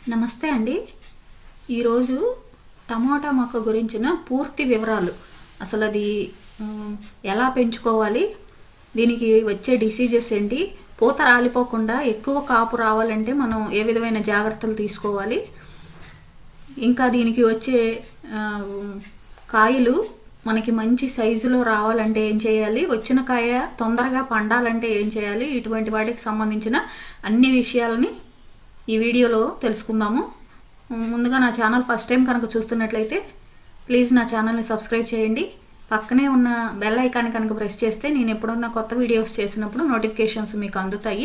నమస్తే అండి ఈరోజు టమాటా మొక్క గురించిన పూర్తి వివరాలు అసలు అది ఉమ్, ఎలా పెంచుకోవాలి దీనికి వచ్చే డిసీజెస్ ఏంటి పూత రాలిపోకుండా ఎక్కువ కాపు రావాలంటే మనం ఏ విధమైన జాగ్రత్తలు తీసుకోవాలి ఇంకా దీనికి వచ్చే ఆ, కాయలు మనకి మంచి సైజులో రావాలంటే ఏం చేయాలి వచ్చిన కాయ తొందరగా పండాలంటే ఏం చేయాలి ఇటువంటి వాటికి సంబంధించిన అన్ని విషయాలని ఈ వీడియోలో తెలుసుకుందాము ముందుగా నా ఛానల్ ఫస్ట్ టైం కనుక చూస్తున్నట్లయితే ప్లీజ్ నా ఛానల్ని సబ్స్క్రైబ్ చేయండి పక్కనే ఉన్న బెల్ ఐకాన్ కనుక ప్రెస్ చేస్తే నేను ఎప్పుడన్నా కొత్త వీడియోస్ చేసినప్పుడు నోటిఫికేషన్స్ మీకు అందుతాయి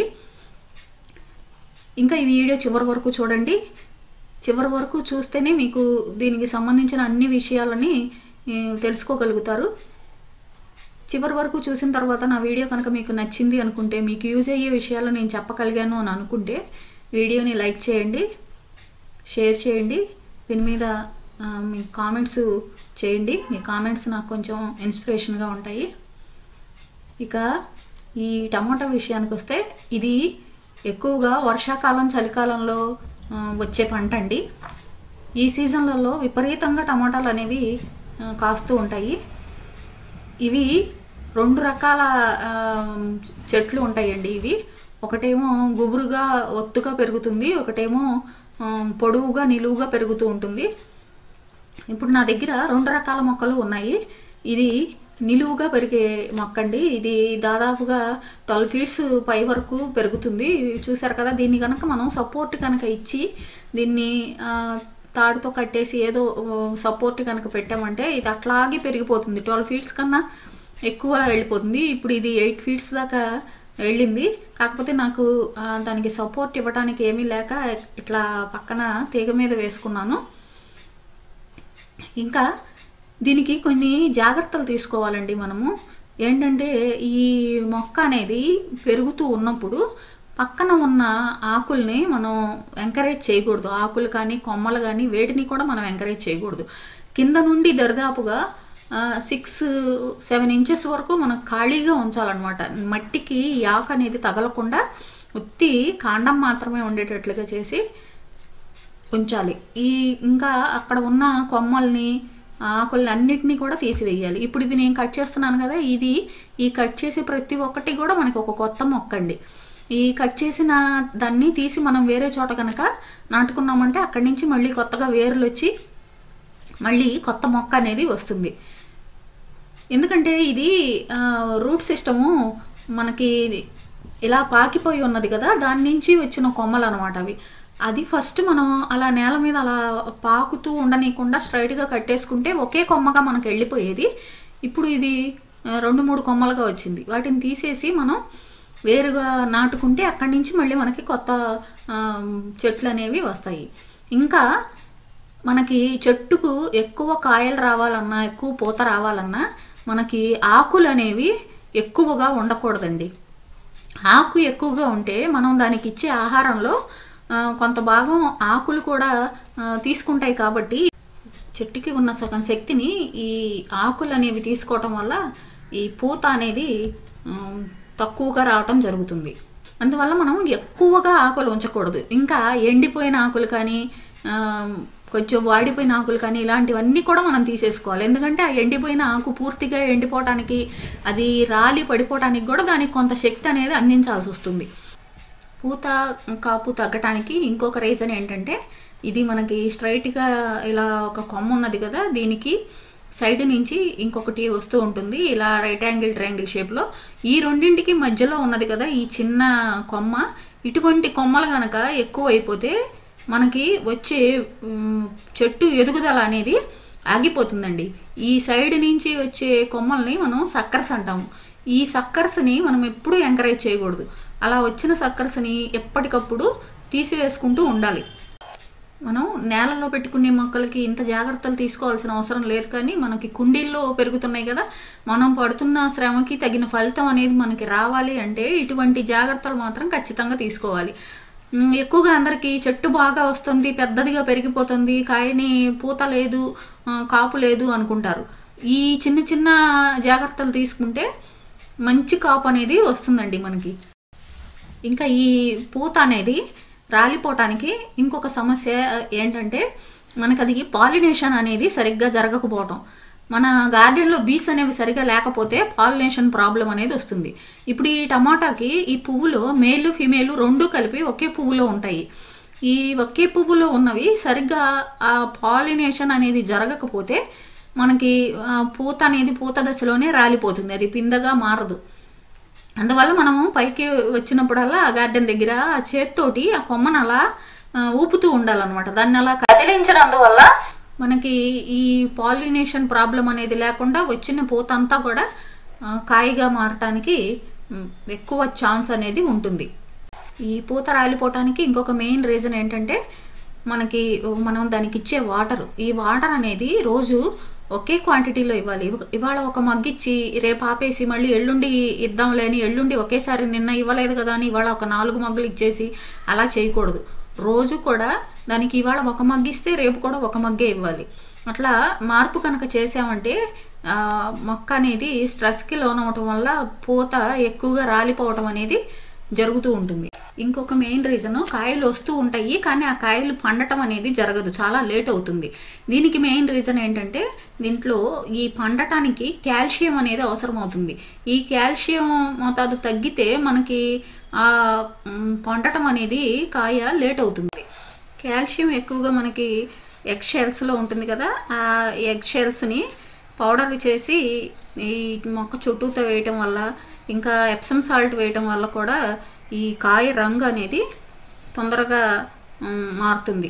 ఇంకా ఈ వీడియో చివరి వరకు చూడండి చివరి వరకు చూస్తేనే మీకు దీనికి సంబంధించిన అన్ని విషయాలని ఏ, తెలుసుకోగలుగుతారు చివరి వరకు చూసిన తర్వాత నా వీడియో కనుక మీకు నచ్చింది అనుకుంటే మీకు యూజ్ అయ్యే విషయాలు నేను చెప్పగలిగాను అని అనుకుంటే వీడియోని లైక్ చేయండి షేర్ చేయండి దీని మీద ఆ, మీ కామెంట్స్ చేయండి మీ కామెంట్స్ నాకు కొంచెం ఇన్స్పిరేషన్గా ఉంటాయి ఇక ఈ టమాటా విషయానికి వస్తే ఇది ఎక్కువగా వర్షాకాలం చలికాలంలో ఆ, వచ్చే పంట అండి ఈ సీజన్లలో విపరీతంగా టమాటాలు అనేవి ఆ, కాస్తూ ఉంటాయి ఇవి రెండు రకాల ఆ, చెట్లు ఉంటాయండి ఇవి ఒకటేమో గుబురుగా ఒత్తుగా పెరుగుతుంది ఒకటేమో ఆ, పొడవుగా నిలువుగా పెరుగుతూ ఉంటుంది ఇప్పుడు నా దగ్గర రెండు రకాల మొక్కలు ఉన్నాయి ఇది నిలువుగా పెరిగే మొక్క అండి ఇది దాదాపుగా ట్వెల్వ్ ఫీట్స్ పై వరకు పెరుగుతుంది చూసారు కదా దీన్ని కనుక మనం సపోర్ట్ కనుక ఇచ్చి దీన్ని ఆ, తాడుతో కట్టేసి ఏదో సపోర్ట్ కనుక పెట్టామంటే ఇది అట్లాగే పెరిగిపోతుంది ట్వెల్వ్ ఫీట్స్ కన్నా ఎక్కువ వెళ్ళిపోతుంది ఇప్పుడు ఇది ఎయిట్ ఫీట్స్ దాకా వెళ్ళింది కాకపోతే నాకు ఆ, దానికి సపోర్ట్ ఇవ్వడానికి ఏమీ లేక ఇట్లా పక్కన తీగ మీద వేసుకున్నాను ఇంకా దీనికి కొన్ని జాగ్రత్తలు తీసుకోవాలండి మనము ఏంటంటే ఈ మొక్క అనేది పెరుగుతూ ఉన్నప్పుడు పక్కన ఉన్న ఆకుల్ని మనం ఎంకరేజ్ చేయకూడదు ఆకులు కానీ కొమ్మలు కానీ వేటిని కూడా మనం ఎంకరేజ్ చేయకూడదు కింద నుండి దరిదాపుగా సిక్స్ సెవెన్ ఇంచెస్ వరకు మనం ఖాళీగా ఉంచాలన్నమాట మట్టికి ఈ ఆకు అనేది తగలకుండా ఉత్తి కాండం మాత్రమే ఉండేటట్లుగా చేసి ఉంచాలి ఈ ఇంకా అక్కడ ఉన్న కొమ్మల్ని ఆకుల్ని అన్నిటినీ కూడా తీసివేయాలి ఇప్పుడు ఇది నేను కట్ చేస్తున్నాను కదా ఇది ఈ కట్ చేసే ప్రతి ఒక్కటి కూడా మనకి ఒక కొత్త మొక్క అండి ఈ కట్ చేసిన దాన్ని తీసి మనం వేరే చోట కనుక నాటుకున్నామంటే అక్కడి నుంచి మళ్ళీ కొత్తగా వేర్లు వచ్చి మళ్ళీ కొత్త మొక్క అనేది వస్తుంది ఎందుకంటే ఇది ఆ, రూట్ సిస్టము మనకి ఇలా పాకిపోయి ఉన్నది కదా దాని నుంచి వచ్చిన కొమ్మలు అనమాట అవి అది ఫస్ట్ మనం అలా నేల మీద అలా పాకుతూ ఉండనీయకుండా స్ట్రైట్గా కట్టేసుకుంటే ఒకే కొమ్మగా మనకు వెళ్ళిపోయేది ఇప్పుడు ఇది ఆ, రెండు మూడు కొమ్మలుగా వచ్చింది వాటిని తీసేసి మనం వేరుగా నాటుకుంటే అక్కడి నుంచి మళ్ళీ మనకి కొత్త ఆ, చెట్లు అనేవి వస్తాయి ఇంకా మనకి చెట్టుకు ఎక్కువ కాయలు రావాలన్నా ఎక్కువ పూత రావాలన్నా మనకి ఆకులు అనేవి ఎక్కువగా ఉండకూడదండి ఆకు ఎక్కువగా ఉంటే మనం దానికి ఇచ్చే ఆహారంలో ఆ, కొంత భాగం ఆకులు కూడా ఆ, తీసుకుంటాయి కాబట్టి చెట్టుకి ఉన్న సగం శక్తిని ఈ ఆకులు అనేవి తీసుకోవటం వల్ల ఈ పూత అనేది ఆ, తక్కువగా రావటం జరుగుతుంది అందువల్ల మనం ఎక్కువగా ఆకులు ఉంచకూడదు ఇంకా ఎండిపోయిన ఆకులు కానీ ఆ, కొంచెం వాడిపోయిన ఆకులు కానీ ఇలాంటివన్నీ కూడా మనం తీసేసుకోవాలి ఎందుకంటే ఆ ఎండిపోయిన ఆకు పూర్తిగా ఎండిపోవటానికి అది రాలి పడిపోవటానికి కూడా దానికి కొంత శక్తి అనేది అందించాల్సి వస్తుంది పూత కాపు తగ్గటానికి ఇంకొక రీజన్ ఏంటంటే ఇది మనకి స్ట్రైట్గా ఇలా ఒక కొమ్మ ఉన్నది కదా దీనికి సైడ్ నుంచి ఇంకొకటి వస్తూ ఉంటుంది ఇలా రైట్ యాంగిల్ ట్రయాంగిల్ షేప్లో ఈ రెండింటికి మధ్యలో ఉన్నది కదా ఈ చిన్న కొమ్మ ఇటువంటి కొమ్మలు కనుక ఎక్కువ అయిపోతే మనకి వచ్చే ఉమ్, చెట్టు ఎదుగుదల అనేది ఆగిపోతుందండి ఈ సైడ్ నుంచి వచ్చే కొమ్మల్ని మనం సక్కర్స్ అంటాము ఈ సక్కర్స్ని మనం ఎప్పుడూ ఎంకరేజ్ చేయకూడదు అలా వచ్చిన సక్కర్స్ని ఎప్పటికప్పుడు తీసివేసుకుంటూ ఉండాలి మనం నేలలో పెట్టుకునే మొక్కలకి ఇంత జాగ్రత్తలు తీసుకోవాల్సిన అవసరం లేదు కానీ మనకి కుండీల్లో పెరుగుతున్నాయి కదా మనం పడుతున్న శ్రమకి తగిన ఫలితం అనేది మనకి రావాలి అంటే ఇటువంటి జాగ్రత్తలు మాత్రం ఖచ్చితంగా తీసుకోవాలి ఉమ్, ఎక్కువగా అందరికీ చెట్టు బాగా వస్తుంది పెద్దదిగా పెరిగిపోతుంది కాయని పూత లేదు ఆ, కాపు లేదు అనుకుంటారు ఈ చిన్న చిన్న జాగ్రత్తలు తీసుకుంటే మంచి కాపు అనేది వస్తుందండి మనకి ఇంకా ఈ పూత అనేది రాలిపోవటానికి ఇంకొక సమస్య ఏంటంటే మనకు అది పాలినేషన్ అనేది సరిగ్గా జరగకపోవటం మన గార్డెన్లో బీస్ అనేవి సరిగా లేకపోతే పాలినేషన్ ప్రాబ్లం అనేది వస్తుంది ఇప్పుడు ఈ టమాటాకి ఈ పువ్వులో మేలు ఫిమేలు రెండు కలిపి ఒకే పువ్వులో ఉంటాయి ఈ ఒకే పువ్వులో ఉన్నవి సరిగ్గా ఆ పాలినేషన్ అనేది జరగకపోతే మనకి ఆ పూత అనేది పూత దశలోనే రాలిపోతుంది అది పిందగా మారదు అందువల్ల మనము పైకి వచ్చినప్పుడల్లా ఆ గార్డెన్ దగ్గర ఆ చేత్తోటి ఆ కొమ్మను అలా ఆ, ఊపుతూ ఉండాలన్నమాట దాన్ని అలా కదిలించినందువల్ల మనకి ఈ పాలినేషన్ ప్రాబ్లం అనేది లేకుండా వచ్చిన పూత అంతా కూడా ఆ, కాయగా మారటానికి మ్, ఎక్కువ ఛాన్స్ అనేది ఉంటుంది ఈ పూత రాలిపోవటానికి ఇంకొక మెయిన్ రీజన్ ఏంటంటే మనకి మనం దానికి ఇచ్చే వాటర్ ఈ వాటర్ అనేది రోజు ఒకే క్వాంటిటీలో ఇవ్వాలి ఇవ- ఇవాళ ఒక మగ్గిచ్చి రేపు ఆపేసి మళ్ళీ ఎల్లుండి ఇద్దాంలే అని ఎల్లుండి ఒకేసారి నిన్న ఇవ్వలేదు కదా అని ఇవాళ ఒక నాలుగు మగ్గులు ఇచ్చేసి అలా చేయకూడదు రోజు కూడా దానికి ఇవాళ ఒక మగ్గిస్తే రేపు కూడా ఒక మగ్గే ఇవ్వాలి అట్లా మార్పు కనుక చేసామంటే ఆ, మొక్క అనేది స్ట్రెస్కి లోనవటం వల్ల పూత ఎక్కువగా రాలిపోవటం అనేది జరుగుతూ ఉంటుంది ఇంకొక మెయిన్ రీజన్ కాయలు వస్తూ ఉంటాయి కానీ ఆ కాయలు పండటం అనేది జరగదు చాలా లేట్ అవుతుంది దీనికి మెయిన్ రీజన్ ఏంటంటే దీంట్లో ఈ పండటానికి కాల్షియం అనేది అవసరం అవుతుంది ఈ కాల్షియం మోతాదు తగ్గితే మనకి ఆ మ్, పండటం అనేది కాయ లేట్ అవుతుంది కాల్షియం ఎక్కువగా మనకి ఎగ్ షెల్స్లో ఉంటుంది కదా ఆ ఎగ్ షెల్స్ని పౌడర్ చేసి ఈ మొక్క చుట్టూతో వేయటం వల్ల ఇంకా ఎప్సమ్ సాల్ట్ వేయటం వల్ల కూడా ఈ కాయ రంగు అనేది తొందరగా మ్, మారుతుంది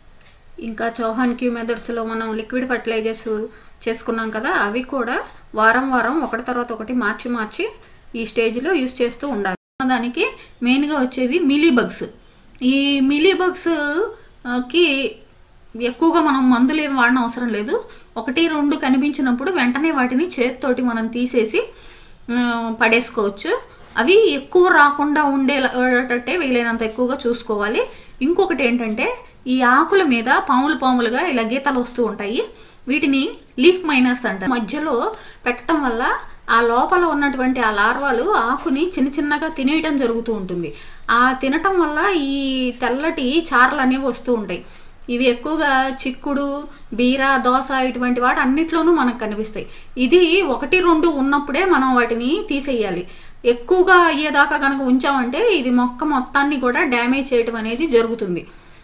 ఇంకా చౌహాన్ క్యూ మెథడ్స్లో మనం లిక్విడ్ ఫర్టిలైజర్స్ చేసుకున్నాం కదా అవి కూడా వారం వారం ఒకటి తర్వాత ఒకటి మార్చి మార్చి ఈ స్టేజ్లో యూస్ చేస్తూ ఉండాలి దానికి మెయిన్గా వచ్చేది మిలీ బగ్స్ ఈ మిలీ బగ్స్ ఆ, కి ఎక్కువగా మనం మందులు ఏం వాడడం అవసరం లేదు ఒకటి రెండు కనిపించినప్పుడు వెంటనే వాటిని చేతితోటి మనం తీసేసి ఆ, పడేసుకోవచ్చు అవి ఎక్కువ రాకుండా ఉండేటట్టే వీలైనంత ఎక్కువగా చూసుకోవాలి ఇంకొకటి ఏంటంటే ఈ ఆకుల మీద పాములు పాములుగా ఇలా గీతలు వస్తూ ఉంటాయి వీటిని లీఫ్ మైనర్స్ అంటారు మధ్యలో పెట్టడం వల్ల ఆ లోపల ఉన్నటువంటి ఆ లార్వాలు ఆకుని చిన్న చిన్నగా తినేయటం జరుగుతూ ఉంటుంది ఆ తినటం వల్ల ఈ తెల్లటి చారలు అనేవి వస్తూ ఉంటాయి ఇవి ఎక్కువగా చిక్కుడు బీర దోస ఇటువంటి వాటి అన్నిట్లోనూ మనకు కనిపిస్తాయి ఇది ఒకటి రెండు ఉన్నప్పుడే మనం వాటిని తీసేయాలి ఎక్కువగా అయ్యేదాకా కనుక ఉంచామంటే ఇది మొక్క మొత్తాన్ని కూడా డ్యామేజ్ చేయటం అనేది జరుగుతుంది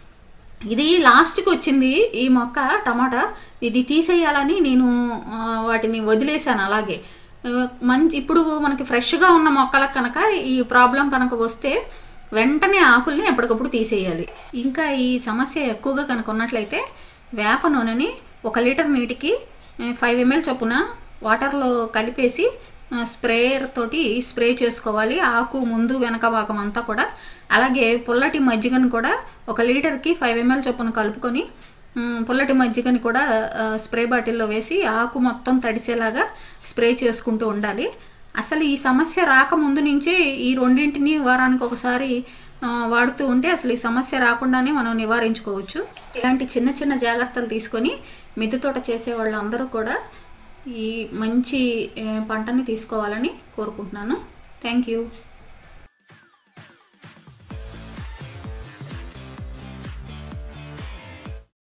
ఇది లాస్ట్కి వచ్చింది ఈ మొక్క టమాటా ఇది తీసేయాలని నేను ఆ, వాటిని వదిలేశాను అలాగే ఆ, మంచి ఇప్పుడు మనకి ఫ్రెష్గా ఉన్న మొక్కలకు కనుక ఈ ప్రాబ్లం కనుక వస్తే వెంటనే ఆకుల్ని ఎప్పటికప్పుడు తీసేయాలి ఇంకా ఈ సమస్య ఎక్కువగా కనుక ఉన్నట్లయితే వేప నూనెని ఒక లీటర్ నీటికి ఫైవ్ ఎంఎల్ చొప్పున వాటర్లో కలిపేసి ఆ, స్ప్రేయర్ తోటి స్ప్రే చేసుకోవాలి ఆకు ముందు వెనక భాగం అంతా కూడా అలాగే పుల్లటి మజ్జిగను కూడా ఒక లీటర్కి ఫైవ్ ఎంఎల్ చొప్పున కలుపుకొని ఉమ్, పుల్లటి మజ్జిగని కూడా ఆ, స్ప్రే బాటిల్లో వేసి ఆకు మొత్తం తడిసేలాగా స్ప్రే చేసుకుంటూ ఉండాలి అసలు ఈ సమస్య రాకముందు నుంచే ఈ రెండింటిని వారానికి ఒకసారి ఆ, వాడుతూ ఉంటే అసలు ఈ సమస్య రాకుండానే మనం నివారించుకోవచ్చు ఇలాంటి చిన్న చిన్న జాగ్రత్తలు తీసుకొని మిద్దె తోట చేసే వాళ్ళందరూ కూడా ఈ మంచి ఆ, పంటని తీసుకోవాలని కోరుకుంటున్నాను థ్యాంక్ యూ